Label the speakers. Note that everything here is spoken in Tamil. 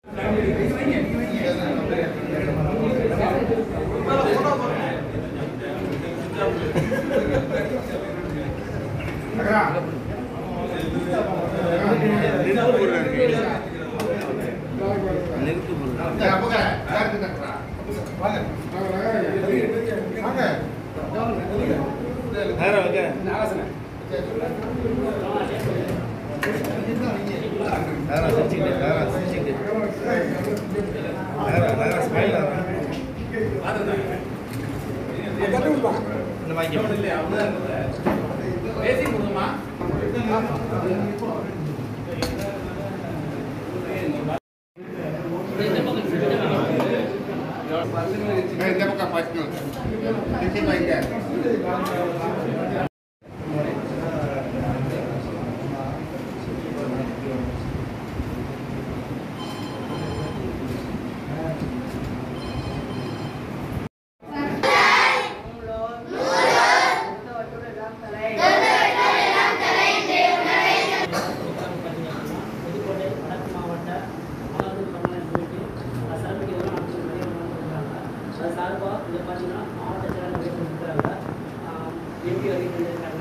Speaker 1: இந்த பக்கம் பார்த்துக்கணும் திருச்சி வைங்க
Speaker 2: புதுக்கோட்டை வடக்கு மாவட்ட ஆளுநர் பணியாளர் போயிட்டு சிறப்பு இதெல்லாம் அமைச்சர் நிறைய கொடுக்குறாங்க அது சார்பாக இதை பார்த்தீங்கன்னா மாவட்ட செயலாளர் நிறைய கொடுக்குறாங்க எம்பி வரைக்கும் இருக்காங்க